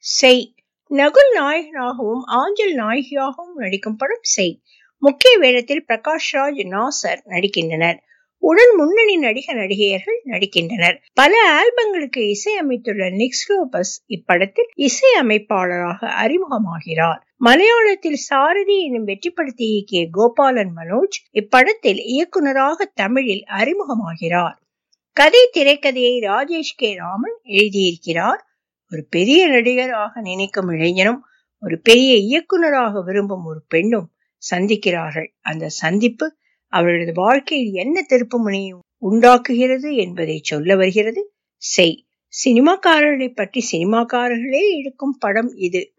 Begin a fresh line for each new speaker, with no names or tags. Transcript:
செய் நகுல் நாயகனாகவும் ஆஞ்சல் நாயகியாகவும் நடிக்கும் படம் செய் முக்கிய வேடத்தில் பிரகாஷ் ராஜ் நாசர் நடிக்கின்றனர் உடன் முன்னணி நடிக நடிகையர்கள் நடிக்கின்றனர் பல ஆல்பங்களுக்கு இசையமைத்துள்ள நிக்ஸ்லோபஸ் இப்படத்தில் இசை அமைப்பாளராக அறிமுகமாகிறார் மலையாளத்தில் சாரதி எனும் வெற்றி படத்தை இயக்கிய கோபாலன் மனோஜ் இப்படத்தில் இயக்குனராக தமிழில் அறிமுகமாகிறார் கதை திரைக்கதையை ராஜேஷ் கே ராமன் எழுதியிருக்கிறார் ஒரு பெரிய நடிகராக நினைக்கும் இளைஞனும் ஒரு பெரிய இயக்குனராக விரும்பும் ஒரு பெண்ணும் சந்திக்கிறார்கள் அந்த சந்திப்பு அவர்களது வாழ்க்கையில் என்ன திருப்பு முனையும் உண்டாக்குகிறது என்பதை சொல்ல வருகிறது செய் சினிமாக்காரர்களை பற்றி சினிமாக்காரர்களே எடுக்கும் படம் இது